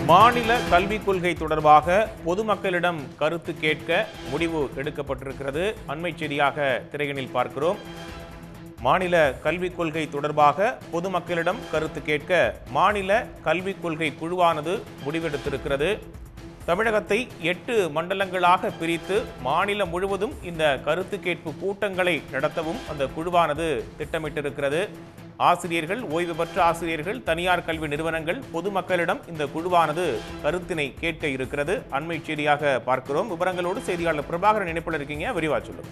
மாநில கல்விக் கொள்கை தொடர்பாக பொதுமக்களிடம் கருத்து கேட்க முடிவு எடுக்கப்பட்டிருக்கிறது அண்மை செய்தியாக திரையனில் பார்க்கிறோம் மாநில கல்விக் கொள்கை தொடர்பாக பொதுமக்களிடம் கருத்து கேட்க மாநில கல்விக் கொள்கை குழுவானது முடிவெடுத்திருக்கிறது தமிழகத்தை எட்டு மண்டலங்களாக பிரித்து மாநிலம் முழுவதும் இந்த கருத்து கேட்பு கூட்டங்களை நடத்தவும் அந்த குழுவானது திட்டமிட்டிருக்கிறது ஆசிரியர்கள் ஓய்வு பெற்ற ஆசிரியர்கள் தனியார் கல்வி நிறுவனங்கள் பொதுமக்களிடம் இந்த குழுவானது கருத்தினை கேட்க இருக்கிறது அண்மை செய்தியாக பார்க்கிறோம் விவரங்களோடு செய்தியாளர் பிரபாகரன் இணைப்பில் இருக்கீங்க விரிவா சொல்லுங்க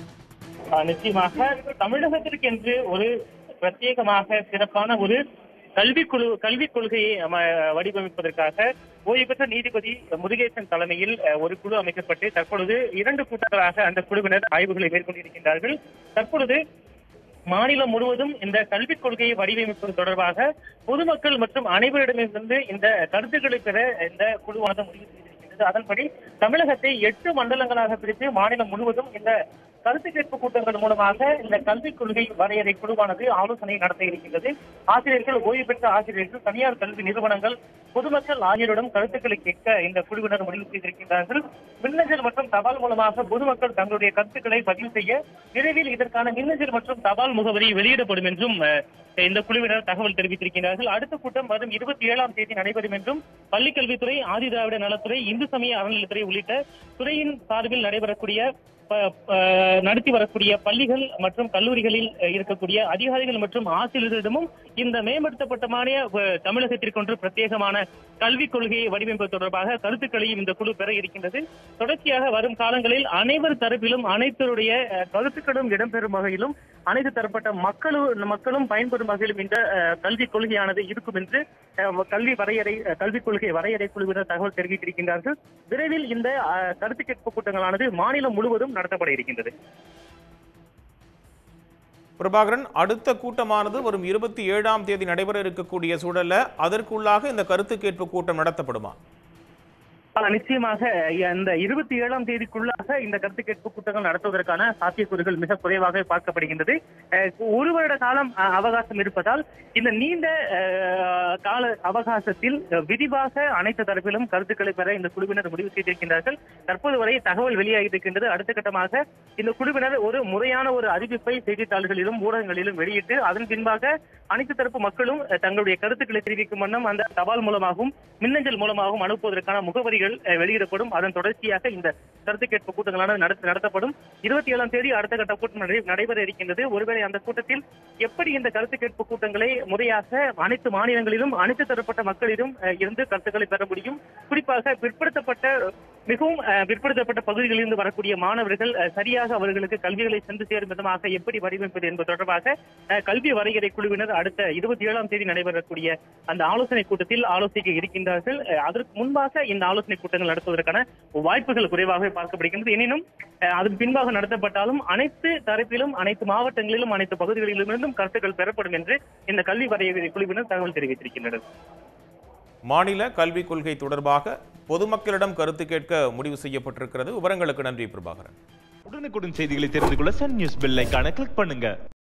ஆஹ் நிச்சயமாக தமிழகத்திற்கென்று ஒரு பிரத்யேகமாக சிறப்பான ஒரு கல்விக் குழு கல்விக் கொள்கையை அம- வடிவமைப்பதற்காக ஓய்வு பெற்ற நீதிபதி முருகேசன் தலைமையில் அஹ், ஒரு குழு அமைக்கப்பட்டு தற்பொழுது இரண்டு கூட்டங்களாக அந்த குழுவினர் ஆய்வுகளை மேற்கொண்டிருக்கின்றார்கள் தற்பொழுது மாநிலம் முழுவதும் இந்த கல்விக் கொள்கையை வடிவமைப்பது தொடர்பாக பொதுமக்கள் மற்றும் அனைவரிடமிருந்து இந்த கருத்துக்களை பெற இந்த குழுவானது முடிவு செய்திருக்கின்றது அதன்படி தமிழகத்தை எட்டு மண்டலங்களாக பிரித்து மாநிலம் முழுவதும் இந்த கருத்து கேட்பு கூட்டங்கள் மூலமாக இந்த கல்விக் கொள்கை வரையறை குழுவானது ஆலோசனை நடத்த இருக்கின்றது ஆசிரியர்கள் ஓய்வு பெற்ற ஆசிரியர்கள் தனியார் கல்வி நிறுவனங்கள் பொதுமக்கள் ஆகியோரிடம் கருத்துக்களை கேட்க இந்த குழுவினர் முடிவு செய்திருக்கின்றார்கள் மின்னஞ்சல் மற்றும் தபால் மூலமாக பொதுமக்கள் தங்களுடைய கருத்துக்களை பதிவு செய்ய விரைவில் இதற்கான மின்னஞ்சல் மற்றும் தபால் முகவரி வெளியிடப்படும் என்றும் அஹ், இந்த குழுவினர் தகவல் தெரிவித்திருக்கிறார்கள் அடுத்த கூட்டம் வரும் இருபத்தி ஏழாம் தேதி நடைபெறும் என்றும் பள்ளிக்கல்வித்துறை ஆதிதிராவிட நலத்துறை இந்து சமய அறநிலையத்துறை உள்ளிட்ட துறையின் சார்பில் நடைபெறக்கூடிய ப- ப- நடத்தி வரக்கூடிய பள்ளிகள் மற்றும் கல்லூரிகளில் அஹ், இருக்கக்கூடிய அதிகாரிகள் மற்றும் ஆசிரியர்களிடமும் இந்த மேம்படுத்தப்பட்ட மானிய அஹ், தமிழகத்திற்கொன்று பிரத்யேகமான கல்விக் கொள்கையை வடிவமைப்பது தொடர்பாக கருத்துக்களையும் இந்த குழு பெற இருக்கின்றது தொடர்ச்சியாக வரும் காலங்களில் அனைவர் தரப்பிலும் அனைத்தருடைய அஹ், கருத்துக்களும் இடம்பெறும் வகையிலும் அனைத்து தரப்பட்ட மக்களும் மக்களும் பயன்பெறும் வகையிலும் இந்த அஹ், கல்விக் கொள்கையானது இருக்கும் என்று அஹ், கல்வி வரையறை அஹ், கல்விக் கொள்கை வரையறை குழுவினர் தகவல் தெரிவித்திருக்கின்றார்கள் விரைவில் இந்த அஹ், கருத்து கேட்பு கூட்டங்களானது மாநிலம் முழுவதும் நடத்தப்பட இருக்கின்றது பிரபாகரன் அடுத்த கூட்டமானது வரும் இருபத்தி ஏழாம் தேதி நடைபெற இருக்கக்கூடிய சூழல்ல அதற்குள்ளாக இந்த கருத்து கேட்பு கூட்டம் நடத்தப்படுமா ஆனா, நிச்சயமாக இந்த இருபத்தி ஏழாம் தேதிக்குள்ளாக இந்த கருத்து கேட்பு கூட்டங்கள் நடத்துவதற்கான சாத்தியக்கூறுகள் மிக குறைவாக பார்க்கப்படுகின்றது அஹ், ஒரு வருட காலம் அஹ், அவகாசம் இருப்பதால் இந்த நீண்ட அஹ், கால அவகாசத்தில் அஹ், விரிவாக அனைத்து தரப்பிலும் கருத்துக்களை பெற இந்த குழுவினர் முடிவு செய்திருக்கின்றார்கள் தற்போது வரை தகவல் வெளியாகி இருக்கின்றது அடுத்த கட்டமாக இந்த குழுவினர் ஒரு முறையான ஒரு அறிவிப்பை செய்தித்தாள்களிலும் ஊடகங்களிலும் வெளியிட்டு அதன் பின்பாக அனைத்து தரப்பு மக்களும் அஹ், தங்களுடைய கருத்துக்களை தெரிவிக்கும் வண்ணம் அந்த தபால் மூலமாகவும் மின்னஞ்சல் மூலமாகவும் அனுப்புவதற்கான முகவரிகள் அஹ், வெளியிடப்படும் அதன் தொடர்ச்சியாக இந்த கருத்து கேட்பு கூட்டங்களானது நடத்த நடத்தப்படும் இருபத்தி ஏழாம் தேதி அடுத்த கட்ட கூட்டம் நடை- நடைபெற இருக்கின்றது ஒருவேளை அந்த கூட்டத்தில் எப்படி இந்த கருத்து கேட்பு கூட்டங்களை முறையாக அனைத்து மாநிலங்களிலும் அனைத்து தரப்பட்ட மக்களிடம் அஹ், இருந்து கருத்துக்களை பெற முடியும் குறிப்பாக பிற்படுத்தப்பட்ட மிகவும் அஹ், பிற்படுத்தப்பட்ட பகுதிகளிலிருந்து வரக்கூடிய மாணவர்கள் அஹ், சரியாக அவர்களுக்கு கல்விகளை சென்று சேரும் விதமாக எப்படி வடிவமைப்பது என்பது தொடர்பாக அஹ், கல்வி வரையறை குழுவினர் அடுத்த இருபத்தி ஏழாம் தேதி நடைபெறக்கூடிய அந்த ஆலோசனை கூட்டத்தில் ஆலோசிக்க இருக்கின்றார்கள் அஹ், அதற்கு முன்பாக இந்த ஆலோசனை கூட்டங்கள் நடத்துவதற்கான வாய்ப்புகள் குறைவாகவே பார்க்கப்படுகின்றது எனினும் அஹ், அதன் பின்பாக நடத்தப்பட்டாலும் அனைத்து தரப்பிலும் அனைத்து மாவட்டங்களிலும் அனைத்து பகுதிகளிலுமிருந்தும் கருத்துக்கள் பெறப்படும் என்று இந்த கல்வி வரையறை குழுவினர் தகவல் தெரிவித்திருக்கின்றனர் மாநில கல்விக் கொள்கை தொடர்பாக பொதுமக்களிடம் கருத்து கேட்க முடிவு செய்யப்பட்டிருக்கிறது விவரங்களுக்கு நன்றி பிரபாகரன் உடனுக்குடன் செய்திகளை தெரிந்து கொள்ள சன் நியூஸ் பெல் ஐகானை கிளிக் பண்ணுங்க